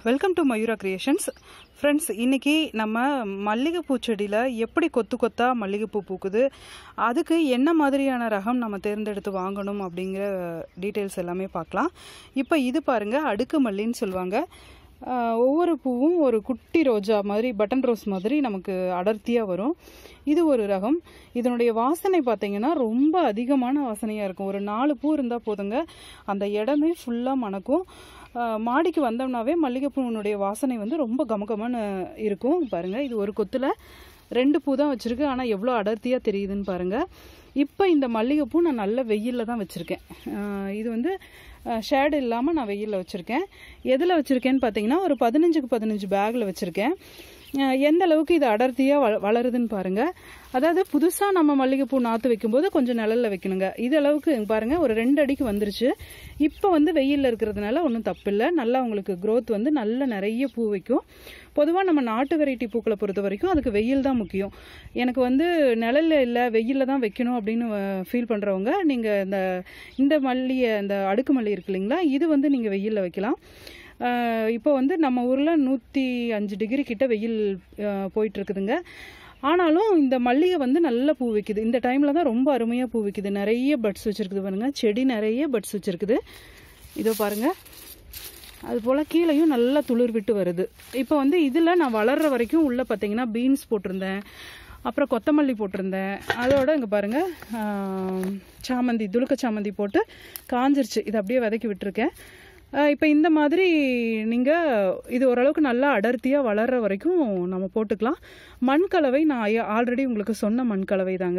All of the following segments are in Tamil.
welcome to Mayura creations friends இன்னைக்கு நம்ம மல்லிகைப்பூ செடியில் எப்படி கொத்து கொத்தா மல்லிகைப்பூ பூக்குது அதுக்கு என்ன மாதிரியான ரகம் நம்ம தேர்ந்தெடுத்து வாங்கணும் அப்படிங்கிற டீட்டெயில்ஸ் எல்லாமே பார்க்கலாம் இப்போ இது பாருங்க அடுக்கு மல்லின்னு சொல்லுவாங்க ஆஹ் ஒவ்வொரு பூவும் ஒரு குட்டி ரோஜா மாதிரி பட்டன் ரோஸ் மாதிரி நமக்கு அடர்த்தியாக வரும் இது ஒரு ரகம் இதனுடைய வாசனை பார்த்தீங்கன்னா ரொம்ப அதிகமான வாசனையாக இருக்கும் ஒரு நாலு பூ இருந்தால் போதுங்க அந்த இடமே ஃபுல்லாக மணக்கும் ஆஹ் மாடிக்கு வந்தோம்னாவே மல்லிகைப்பூனுடைய வாசனை வந்து ரொம்ப கமகமன்னு இருக்கும் பாருங்க இது ஒரு கொத்துல ரெண்டு பூ தான் வச்சிருக்கு ஆனால் எவ்வளோ அடர்த்தியாக தெரியுதுன்னு பாருங்க இப்போ இந்த மல்லிகைப்பூ நான் நல்ல வெயிலில் தான் வச்சுருக்கேன் இது வந்து ஷேடு இல்லாமல் நான் வெயிலில் வச்சுருக்கேன் எதில் வச்சுருக்கேன்னு பார்த்தீங்கன்னா ஒரு பதினஞ்சுக்கு பதினஞ்சு பேக்கில் வச்சுருக்கேன் அஹ் எந்த அளவுக்கு இது அடர்த்தியாக வ வளருதுன்னு பாருங்க அதாவது புதுசாக நம்ம மல்லிகைப்பூ நாற்று வைக்கும்போது கொஞ்சம் நிழல்ல வைக்கணுங்க இது அளவுக்கு இங்க பாருங்க ஒரு ரெண்டு அடிக்கு வந்துருச்சு இப்போ வந்து வெயிலில் இருக்கிறதுனால ஒன்றும் தப்பில்லை நல்லா உங்களுக்கு growth வந்து நல்ல நிறைய பூ வைக்கும் பொதுவாக நம்ம நாட்டு வெரைட்டி பூக்களை பொறுத்த வரைக்கும் அதுக்கு வெயில் தான் முக்கியம் எனக்கு வந்து நிழல்ல இல்லை வெயிலில் தான் வைக்கணும் அப்படின்னு ஃபீல் பண்ணுறவங்க நீங்கள் இந்த இந்த மல்லியை இந்த அடுக்கு மல்லி இருக்கு இல்லைங்களா இது வந்து நீங்கள் வெயிலில் வைக்கலாம் ஆஹ் இப்போ வந்து நம்ம ஊரில் நூற்றி அஞ்சு டிகிரி கிட்ட வெயில் ஆஹ் போயிட்டு இருக்குதுங்க ஆனாலும் இந்த மல்லிகை வந்து நல்ல பூ வைக்குது இந்த டைமில் தான் ரொம்ப அருமையாக பூ வைக்குது நிறைய பட்ஸ் வச்சுருக்குது பாருங்க செடி நிறைய பட்ஸ் வச்சுருக்குது இதோ பாருங்க அது போல் கீழேயும் நல்லா துளிர் விட்டு வருது இப்போ வந்து இதில் நான் வளர்ற வரைக்கும் உள்ளே பார்த்தீங்கன்னா பீன்ஸ் போட்டிருந்தேன் அப்புறம் கொத்தமல்லி போட்டிருந்தேன் அதோட இங்கே பாருங்கள் சாமந்தி துளுக்க சாமந்தி போட்டு காஞ்சிருச்சு இதை அப்படியே விதைக்கி விட்டுருக்கேன் இப்போ இந்த மாதிரி நீங்கள் இது ஓரளவுக்கு நல்லா அடர்த்தியாக வளர்ற வரைக்கும் நம்ம போட்டுக்கலாம் மண் கலவை நான் ஆல்ரெடி உங்களுக்கு சொன்ன மண் கலவை தாங்க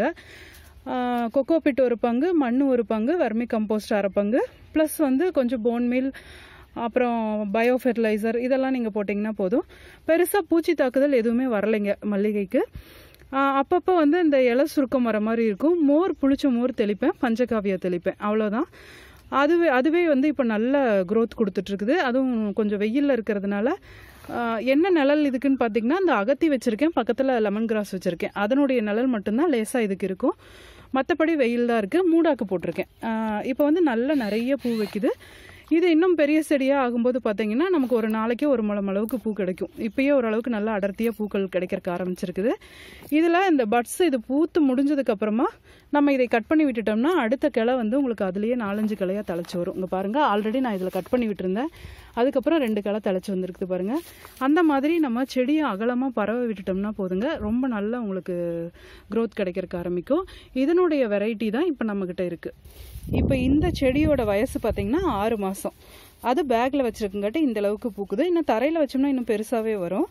கொக்கோ பிட் ஒரு பங்கு மண் ஒரு பங்கு வர்மி கம்போஸ்ட் அரை பங்கு ப்ளஸ் வந்து கொஞ்சம் போன் மீல் அப்புறம் பயோ ஃபெர்டிலைசர் இதெல்லாம் நீங்கள் போட்டிங்கன்னா போதும் பெருசாக பூச்சி தாக்குதல் எதுவுமே வரலைங்க மல்லிகைக்கு அப்பப்போ வந்து இந்த இலை சுருக்கம் வர மாதிரி இருக்கும் மோர் புளிச்ச மோர் தெளிப்பேன் பஞ்சகாவியா தெளிப்பேன் அவ்வளோதான் அதுவே அதுவே வந்து இப்போ நல்ல க்ரோத் கொடுத்துட்ருக்குது அதுவும் கொஞ்சம் வெயிலில் இருக்கிறதுனால ஆஹ், என்ன நிழல் இதுக்குன்னு பார்த்தீங்கன்னா இந்த அகத்தி வச்சுருக்கேன் பக்கத்தில் லெமன் கிராஸ் வச்சுருக்கேன் அதனுடைய நிழல் மட்டும்தான் லேசாக இதுக்கு இருக்கும் மற்றபடி வெயில் தான் இருக்குது மூடாக்கு போட்டிருக்கேன் ஆஹ், இப்போ வந்து நல்ல நிறைய பூ வைக்குது இது இன்னும் பெரிய செடியாக ஆகும்போது பார்த்தீங்கன்னா நமக்கு ஒரு நாளைக்கே ஒரு முழம் அளவுக்கு பூ கிடைக்கும் இப்பயே ஓரளவுக்கு நல்லா அடர்த்தியாக பூக்கள் கிடைக்கிறக்க ஆரம்பிச்சிருக்குது இதில் இந்த பட்ஸ் இது பூத்து முடிஞ்சதுக்கு அப்புறமா நம்ம இதை கட் பண்ணி விட்டுட்டோம்னா அடுத்த கிளை வந்து உங்களுக்கு அதுலேயே நாலஞ்சு கிளையாக தழைச்சி வரும் இங்கே பாருங்கள் ஆல்ரெடி நான் இதில் கட் பண்ணி விட்டுருந்தேன் அதுக்கப்புறம் ரெண்டு கிளை தழைச்சி வந்திருக்குது பாருங்கள் அந்த மாதிரி நம்ம செடியை அகலமாக பரவ விட்டுட்டோம்னா போதுங்க ரொம்ப நல்லா உங்களுக்கு க்ரோத் கிடைக்கிறக்க ஆரம்பிக்கும் இதனுடைய வெரைட்டி தான் இப்போ நம்மக்கிட்ட இருக்குது இப்போ இந்த செடியோட வயசு பார்த்தீங்கன்னா ஆறு மாதம் அது பேக்கில் வச்சுருக்குங்காட்டி இந்த அளவுக்கு பூக்குது இன்னும் தரையில் வச்சோம்னா இன்னும் பெருசாகவே வரும்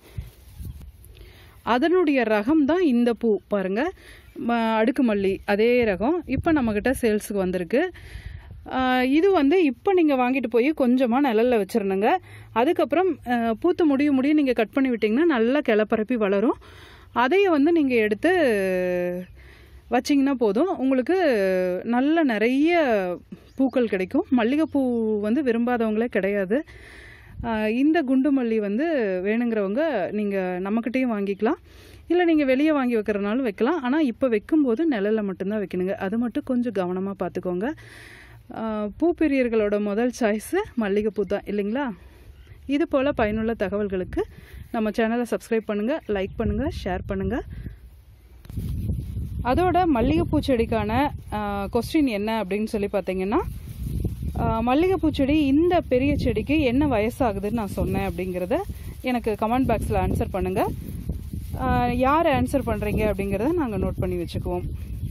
அதனுடைய ரகம் தான் இந்த பூ பாருங்க ம- அடுக்கு மல்லி அதே ரகம் இப்போ நம்மக்கிட்ட சேல்ஸுக்கு வந்திருக்கு ஆஹ் இது வந்து இப்போ நீங்கள் வாங்கிட்டு போய் கொஞ்சமாக நிழல்ல வச்சிடணுங்க அதுக்கப்புறம் ஆஹ் பூத்து முடிய முடிய நீங்கள் கட் பண்ணி விட்டிங்கன்னா நல்லா கிளப்பரப்பி வளரும் அதையே வந்து நீங்கள் எடுத்து வச்சிங்கன்னா போதும் உங்களுக்கு நல்ல நிறைய பூக்கள் கிடைக்கும் மல்லிகைப்பூ வந்து விரும்பாதவங்களே கிடையாது ஆஹ் இந்த குண்டு மல்லி வந்து வேணுங்கிறவங்க நீங்கள் நம்மக்கிட்டேயும் வாங்கிக்கலாம் இல்லை நீங்கள் வெளியே வாங்கி வைக்கிறனாலும் வைக்கலாம் ஆனால் இப்போ வைக்கும்போது நிழலில் மட்டும்தான் வைக்கணுங்க அது மட்டும் கொஞ்சம் கவனமாக பார்த்துக்கோங்க ஆஹ் பூப்பிரியர்களோட முதல் சாய்ஸு மல்லிகைப்பூ தான் இல்லைங்களா இது போல் பயனுள்ள தகவல்களுக்கு நம்ம சேனலை சப்ஸ்கிரைப் பண்ணுங்கள் லைக் பண்ணுங்கள் ஷேர் பண்ணுங்கள் அதோட மல்லிகைப்பூ செடிக்கான கொஸ்டின் என்ன அப்படின்னு சொல்லி பார்த்தீங்கன்னா ஆஹ் மல்லிகைப்பூ செடி இந்த பெரிய செடிக்கு என்ன வயசாகுதுன்னு நான் சொன்னேன் அப்படிங்கிறத எனக்கு கமெண்ட் பாக்ஸில் ஆன்சர் பண்ணுங்கள் யார் ஆன்சர் பண்ணுறீங்க அப்படிங்கிறத நாங்கள் நோட் பண்ணி வச்சுக்குவோம்